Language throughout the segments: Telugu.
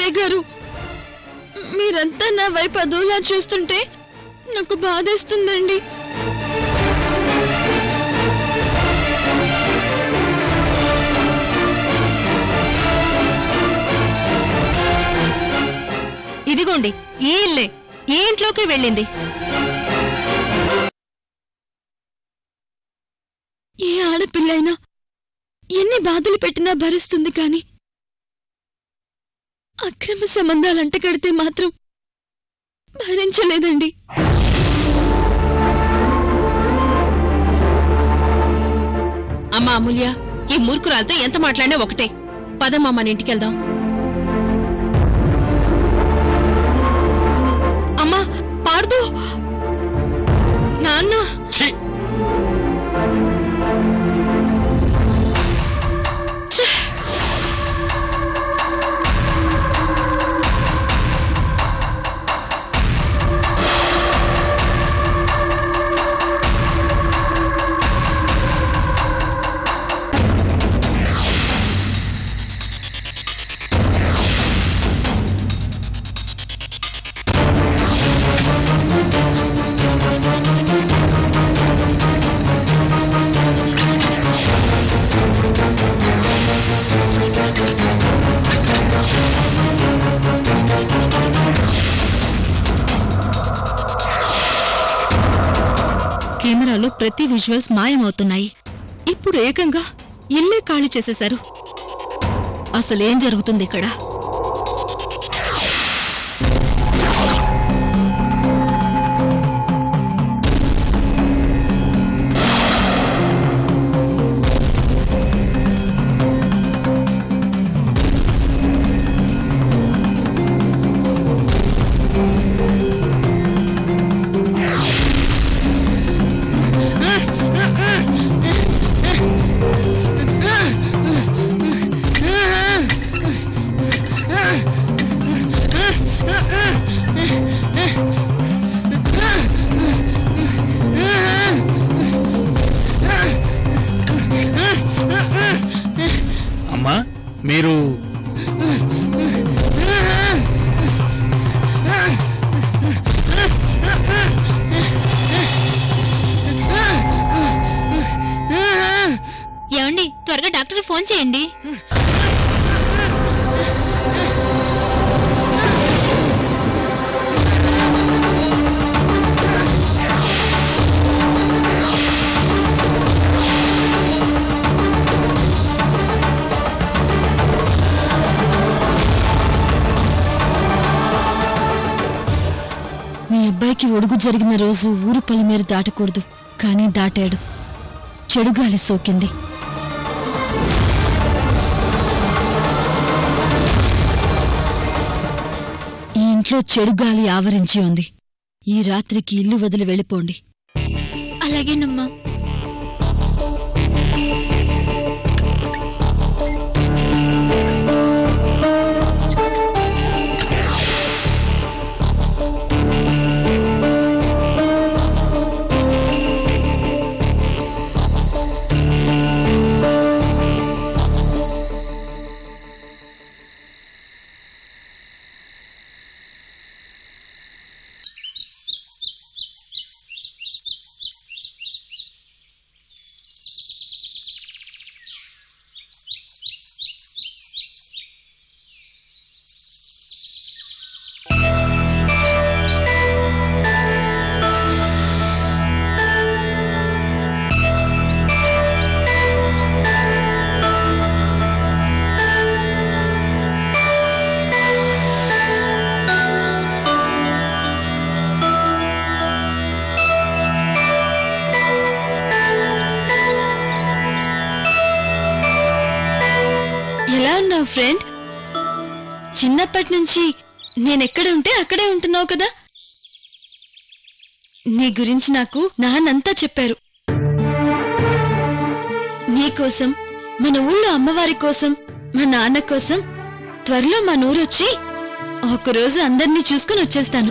అత్తయ్య గారు మీరంతా నా వైపు అదోలా చూస్తుంటే నాకు బాధేస్తుందండి ఇదిగోండి ఈ ఇల్లే ఈ ఇంట్లోకి వెళ్ళింది ఏ ఆడపిల్లైనా ఎన్ని బాధలు పెట్టినా భరిస్తుంది కాని అక్రమ సంబంధాలంట కడితే మాత్రం భరించలేదండి అమ్మా అమూల్య ఈ మూర్ఖురాలతో ఎంత మాట్లాడినా ఒకటే పదమ్మా మన ఇంటికి వెళ్దాం అమ్మా పార్దు నాన్న ఛీ! కెమెరాలో ప్రతి విజువల్స్ మాయమవుతున్నాయి ఇప్పుడు ఏకంగా ఇల్లే ఖాళీ చేసేశారు అసలేం జరుగుతుంది ఇక్కడ అమ్మా మీరు ఏమండి త్వరగా డాక్టర్ ఫోన్ చేయండి మీ అబ్బాయికి ఒడుగు జరిగిన రోజు ఊరు పొలిమేర దాటకూడదు కానీ దాటాడు చెడు గాలి సోకింది ఈ ఇంట్లో చెడు గాలి ఆవరించి ఉంది ఈ రాత్రికి ఇల్లు వదిలి వెళ్ళిపోండి అలాగేనమ్మా ఎలా ఉన్నావు ఫ్రెండ్ చిన్నప్పటి నుంచి నేనెక్కడ ఉంటే అక్కడే ఉంటున్నావు కదా నీ గురించి నాకు నాన్నంతా చెప్పారు నీకోసం మన ఊళ్ళో అమ్మవారి కోసం మా నాన్న కోసం త్వరలో మా నూరొచ్చి ఒకరోజు అందరినీ చూసుకుని వచ్చేస్తాను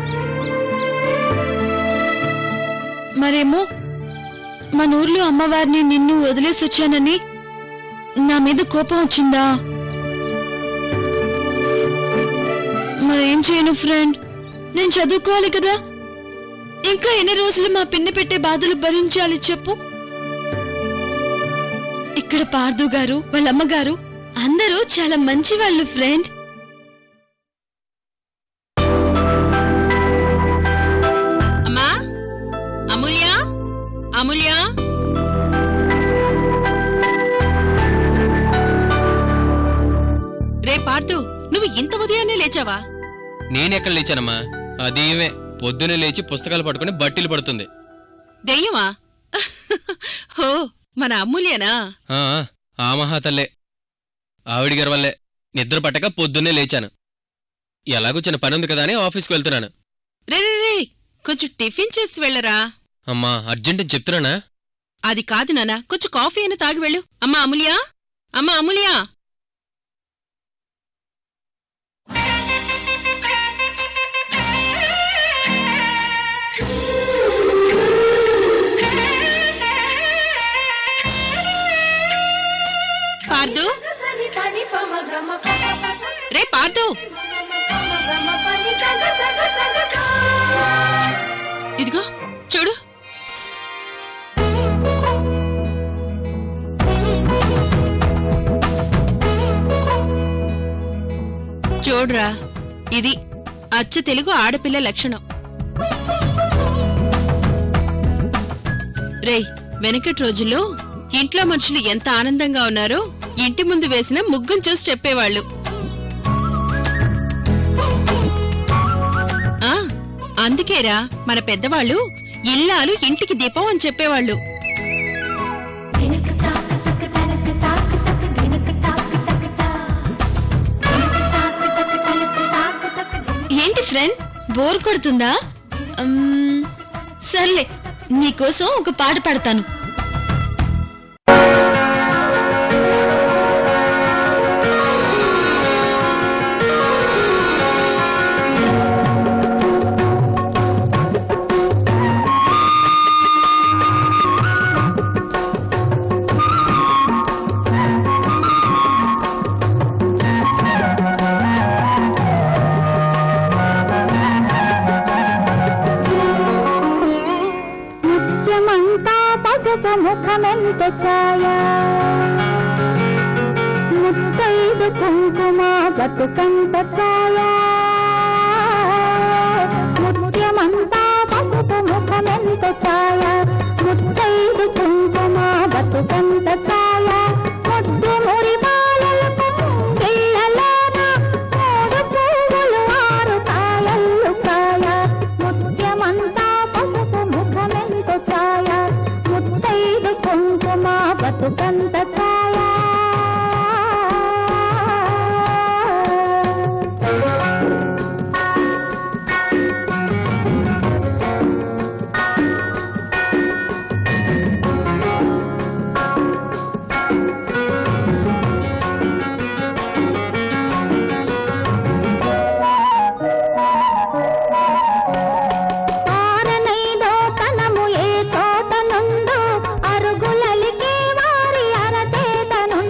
మరేమో మన ఊర్లో అమ్మవారిని నిన్ను వదిలేసి వచ్చానని నా మీద కోపం వచ్చిందా మరేం చేయను ఫ్రెండ్ నేను చదువుకోవాలి కదా ఇంకా ఎన్ని రోజులు మా పిన్ని పెట్టే బాధలు భరించాలి చెప్పు ఇక్కడ పార్దు గారు వాళ్ళ అమ్మగారు అందరూ చాలా మంచి వాళ్ళు ఫ్రెండ్ అమ్మా అమూల్య అమూల్య రే పార్థు నువ్వు ఇంత ఉదయాన్నే లేచావా నేనెక్కడ లేచానమ్మా అది ఈమె పొద్దునే లేచి పుస్తకాలు పట్టుకుని బట్టీలు పడుతుంది దెయ్యమా హో మన అమూల్యనా ఆ, ఆ మహాతల్లే ఆవిడి గారి వల్లే నిద్ర పట్టక పొద్దున్నే లేచాను ఎలాగో చిన్న పని ఉంది కదా అని ఆఫీస్కి వెళ్తున్నాను రే రే రే కొంచెం టిఫిన్ చేసి వెళ్ళరా అమ్మా అర్జెంట్ అని చెప్తున్నానా అది కాదు నాన్న కొంచెం కాఫీ అయినా తాగి వెళ్ళు అమ్మా అమూల్య అమ్మా అమూల్య పార్దు రే పార్దు ఇదిగో చూడు చూడ్రా ఇది అచ్చ తెలుగు ఆడపిల్ల లక్షణం రేయ్ వెనకటి రోజుల్లో ఇంట్లో మనుషులు ఎంత ఆనందంగా ఉన్నారో ఇంటి ముందు వేసిన ముగ్గును చూసి చెప్పేవాళ్ళు ఆ అందుకేరా మన పెద్దవాళ్ళు ఇల్లాలు ఇంటికి దీపం అని చెప్పేవాళ్ళు ఏంటి ఫ్రెండ్ బోర్ కొడుతుందా మ్మ్, సర్లే నీకోసం ఒక పాట పాడతాను ముత్యమంతా పసుపు ముఖమెంత ఛాయ ముత్తైదు కుంకుమ బతుకంత ఛాయ ముత్యమంతా పసుపు ముఖమెంత ఛాయ ముత్తైదు కుంకుమ బతుకంత ఛాయ ముద్దు మురి బాలలకు పిల్లలాన మూడు పువ్వులు ఆరు కాయలు కాయ ముత్యమంతా పసుపు ముఖమెంత ఛాయ ముత్తైదు కుంకుమ బతుకంత ఛాయ ఆరనైలో తనము ఏ చోట నుండు అరుగులలికే వారి అరచేత నుండు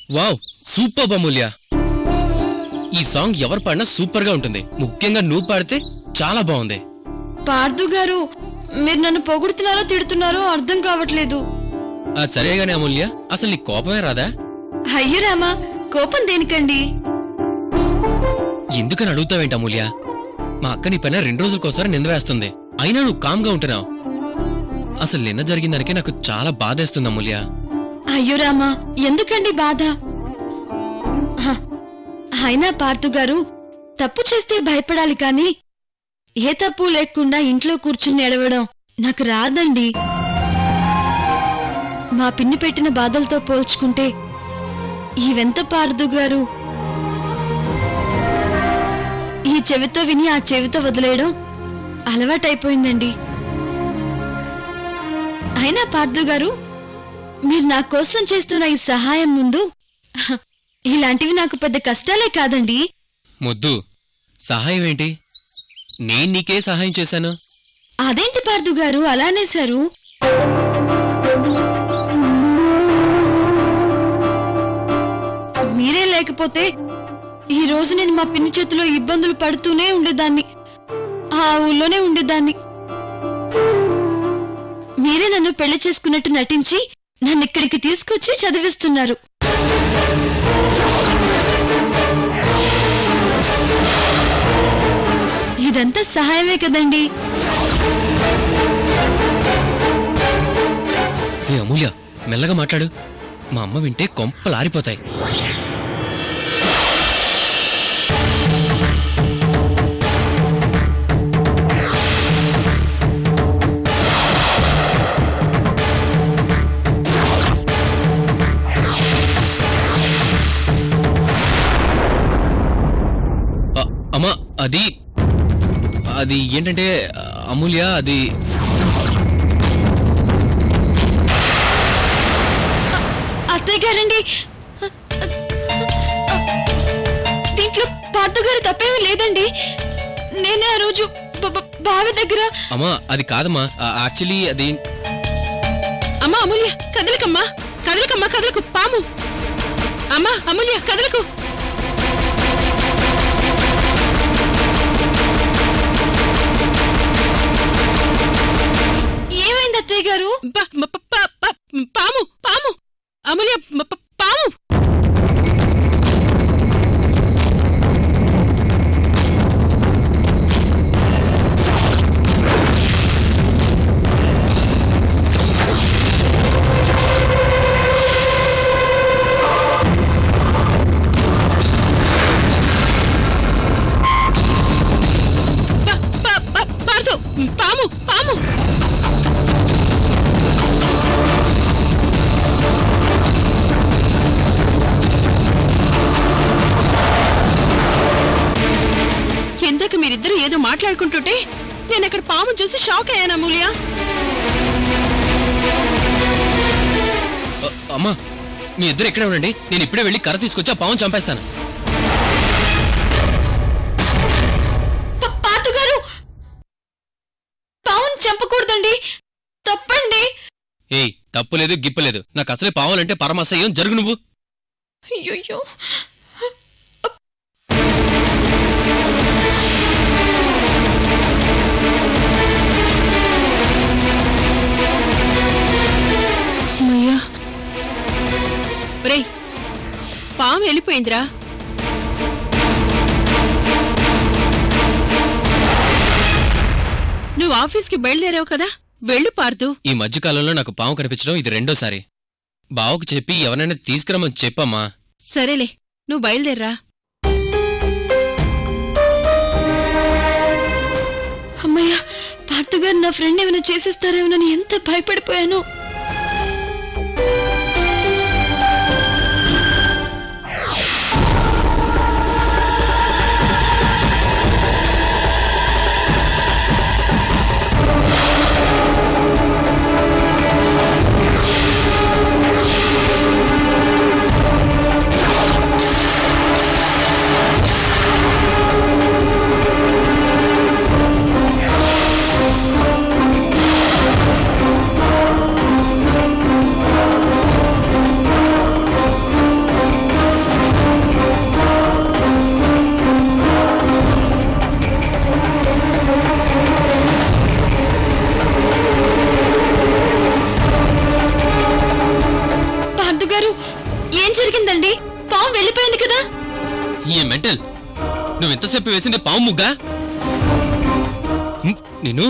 వావ్ సూపర్ అమూల్య ఈ సాంగ్ ఎవరు పాడినా సూపర్ గా ఉంటుంది ముఖ్యంగా నువ్వు పాడితే చాలా బాగుంది పార్థు గారు మీరు నన్ను పొగుడుతున్నారో తిడుతున్నారో అర్థం కావట్లేదు ఆ సరేగానే అమూల్య అసలు నీ కోపమే రాదా అయ్యో రామా కోపం దేనికండి ఎందుకని అడుగుతావేంటి అమూల్య మా అక్క నీ పైన రెండు రోజులకోసారి నింద వేస్తుంది అయినా నువ్వు కామ్గా ఉంటున్నావు అసలు నిన్న జరిగిన దానికి నాకు చాలా బాధేస్తుంది అమూల్య అయ్యో రామా ఎందుకండి బాధ హ, అయినా పార్థు గారు తప్పు చేస్తే భయపడాలి కాని ఏ తప్పు లేకుండా ఇంట్లో కూర్చుని ఎడవడం నాకు రాదండి మా పిన్ని పెట్టిన బాధలతో పోల్చుకుంటే ఈవెంత పార్థు గారు ఈ చెవితో విని ఆ చెవితో వదిలేయడం అలవాటైపోయిందండి అయినా పార్థు గారు మీరు నా కోసం చేస్తున్న ఈ సహాయం ముందు హ, ఇలాంటివి నాకు పెద్ద కష్టాలే కాదండి మొద్దు సహాయం ఏంటి నేను నీకే సహాయం చేశాను అదేంటి పార్థు గారు అలానేశారు మీరే లేకపోతే ఈ రోజు నేను మా పిన్ని చేతిలో ఇబ్బందులు పడుతూనే ఉండేదాన్ని ఆ ఊళ్ళోనే ఉండేదాన్ని మీరే నన్ను పెళ్లి చేసుకున్నట్టు నటించి నన్ను ఇక్కడికి తీసుకొచ్చి చదివిస్తున్నారు ఇదంతా సహాయమే కదండి ఏ అమూల్య మెల్లగా మాట్లాడు మా అమ్మ వింటే కొంపలారిపోతాయి అ- అమ్మా అది అది ఏంటంటే అమూల్య అది అత్తయ్య గారండి దీంట్లో పార్థు గారి తప్పేమీ లేదండి నేనే ఆ రోజు బ- బ- బావి దగ్గర అమ్మా అది కాదమ్మా యాక్చువల్లీ అది అమ్మా అమూల్య కదలకమ్మా కదలకమ్మా కదలకు పాము అమ్మా అమూల్య కదలకు ఏమైంది అత్తయ్య గారు ప- మ- ప- ప- ప- పాము పాము అమూల్య మ- ప- పాము ప- ప- ప- పార్దు పాము పాము ఇందాక మీరిద్దరు ఏదో మాట్లాడుకుంటుంటే నేను అక్కడ పాము చూసి షాక్ అయ్యాను అమూల్య అ- అమ్మా మీ ఇద్దరు ఇక్కడే ఉండండి నేను ఇప్పుడే వెళ్ళి కర్ర తీసుకొచ్చి ఆ పావును చంపేస్తాను ప- పార్థు గారు పావును చంపకూడదండి తప్పండి ఏయ్ తప్పులేదు గిప్పలేదు నాకు అసలే పావులంటే పరమాశయం జరుగు నువ్వు అయ్యో అమ్మయ్యా రేయ్ పాము వెళ్ళిపోయిందిరా నువ్వు ఆఫీస్కి బయలుదేరావు కదా వెళ్ళు పార్దు ఈ మధ్యకాలంలో నాకు పాము కనిపించడం ఇది రెండోసారి బావకు చెప్పి ఎవరైనా తీసుకురమ్మని చెప్పమ్మా సరేలే నువ్వు బయలుదేర్రా అమ్మయ్య పార్థు గారు నా ఫ్రెండ్ ఏమైనా చేసేస్తారేమోనని ఎంత భయపడిపోయాను ఆ ఎంతసేపు వేసింది పాము ముగ్గా ఉమ్, నేను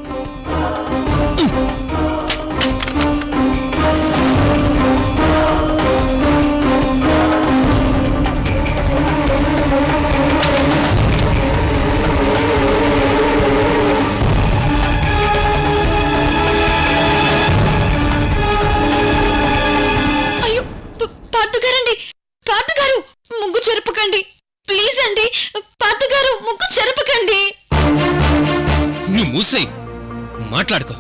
అయ్యో ప- పార్థు గారండి పార్థు గారు ముగ్గు చెరపకండి ప్లీజ్ అండి పార్థు గారు ముగ్గు చెరపకండి నువ్వు మూసేయ్ మాట్లాడుకో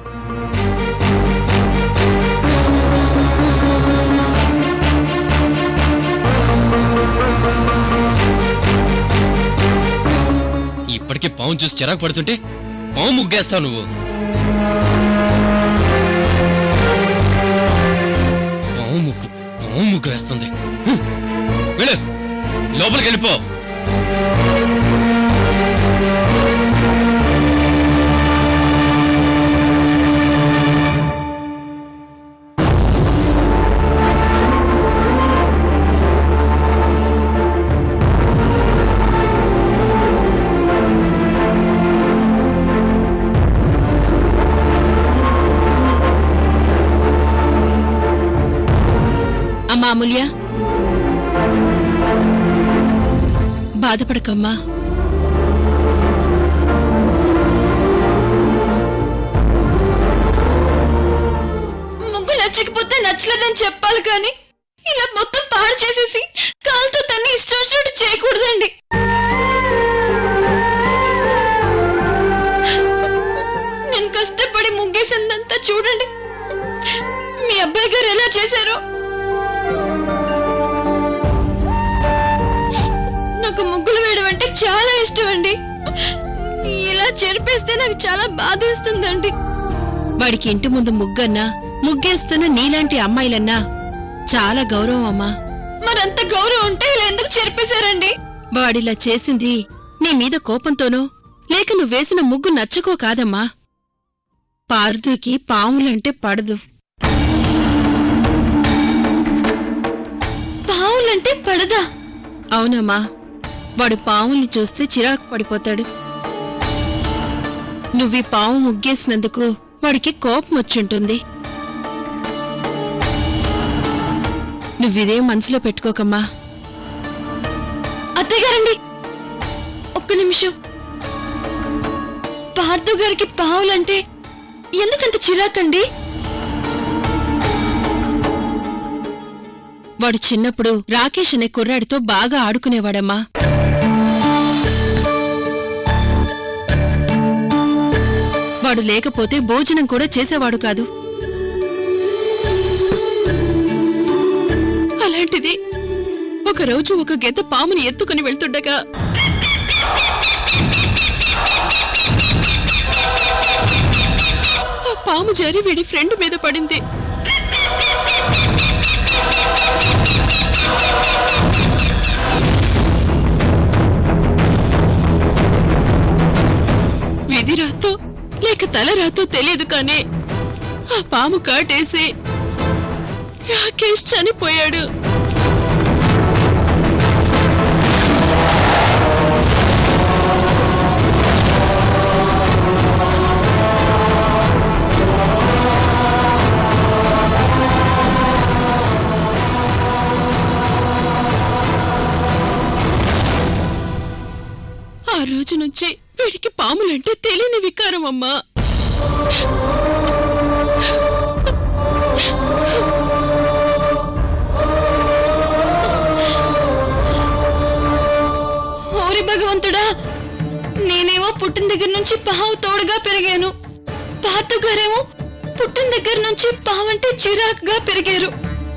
ఇప్పటికే పాము చూసి చిరాకు పడుతుంటే పాము ముగ్గేస్తావు నువ్వు పాము ముగ్గు పాము ముగ్గు వేస్తుంది హ్మ్. వెళ్ళు లోపలికి వెళ్ళిపో అమ్మా అమూల్య బాధపడకమ్మా ముగ్గు నచ్చకపోతే నచ్చలేదని చెప్పాలి కానీ ఇలా మొత్తం పాడు చేసేసి కాలుతో తన్ని ఇష్టం వచ్చినట్టు చేయకూడదండి నేను కష్టపడి ముగ్గేసిందంతా చూడండి మీ అబ్బాయి గారు ఎలా చేశారో నాకు ముగ్గులు వేయడం అంటే చాలా ఇష్టం అండి ఇలా చెరిపేస్తే నాకు చాలా బాధేస్తుందండి వాడికి ఇంటి ముందు ముగ్గన్నా ముగ్గేస్తున్న నీలాంటి అమ్మాయిలన్నా చాలా గౌరవం అమ్మా మరంత గౌరవం ఉంటే ఇలా ఎందుకు చెరిపేశారండి వాడిలా చేసింది నీ మీద కోపంతోనో లేక నువ్వేసిన ముగ్గు నచ్చకో కాదమ్మా పార్దుకి పాములంటే పడదు పావులంటే పడదా అవునమ్మా వాడు పావుల్ని చూస్తే చిరాకు పడిపోతాడు నువ్వీ పాము ముగ్గేసినందుకు వాడికి కోపం వచ్చుంటుంది నువ్విదేం మనసులో పెట్టుకోకమ్మా అత్తయ్య గారండి ఒక్క నిమిషం పార్థు గారికి పావులంటే ఎందుకంత చిరాకండి వాడు చిన్నప్పుడు రాకేష్ అనే కుర్రాడితో బాగా ఆడుకునేవాడమ్మా వాడు లేకపోతే భోజనం కూడా చేసేవాడు కాదు అలాంటిది ఒకరోజు ఒక గెద్ద పాముని ఎత్తుకుని వెళ్తుండగా ఆ పాము జారి వీడి ఫ్రెండ్ మీద పడింది విధి రాతో లేక తల రాతో తెలియదు కానీ ఆ పాము కాటేసి రాకేష్ చనిపోయాడు ఆ రోజు నుంచి వీడికి పాములంటే తెలియని వికారం అమ్మా ఓరి భగవంతుడా నేనేమో పుట్టిన దగ్గర నుంచి పావు తోడుగా పెరిగాను పార్థు గారేమో పుట్టిన దగ్గర నుంచి పావంటే చిరాకుగా పెరిగారు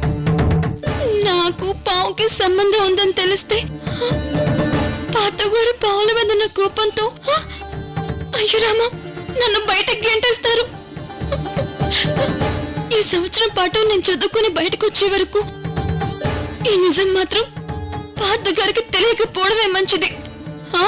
నాకు పావుకి సంబంధం ఉందని తెలిస్తే పార్థు గారు పావుల మీద ఉన్న కోపంతో "హ! అయ్యో రామా నన్ను బయటకు గెంటేస్తారు ఈ సంవత్సరం పాటు నేను చదువుకుని బయటకు వచ్చే వరకు ఈ నిజం మాత్రం పార్థ గారికి తెలియకపోవడమే మంచిది ఆ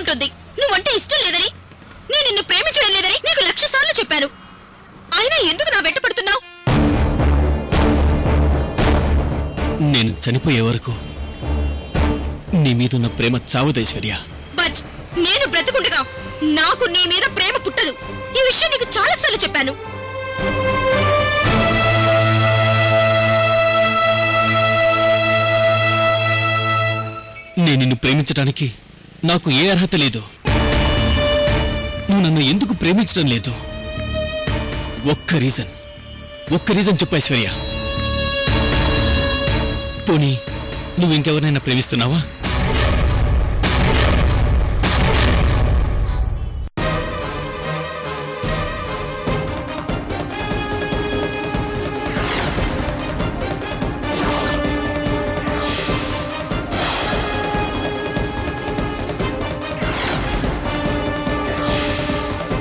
ఉంటుంది నువ్వంటే ఇష్టం లేదని నేను నిన్ను ప్రేమించడం లేదని నీకు లక్ష సార్లు చెప్పాను అయినా ఎందుకు నా వెంట పడుతున్నావు నేను చనిపోయే వరకు నీ మీదున్న ప్రేమ చావదు ఐశ్వర్య బట్ నేను బ్రతుకుండగా నాకు నీ మీద ప్రేమ పుట్టదు ఈ విషయం నీకు చాలా సార్లు చెప్పాను నేను నిన్ను ప్రేమించడానికి నాకు ఏ అర్హత లేదు నువ్వు నన్ను ఎందుకు ప్రేమించడం లేదు ఒక్క రీజన్ ఒక్క రీజన్ చెప్పు ఐశ్వర్య పోనీ నువ్వు ఇంకెవరినైనా ప్రేమిస్తున్నావా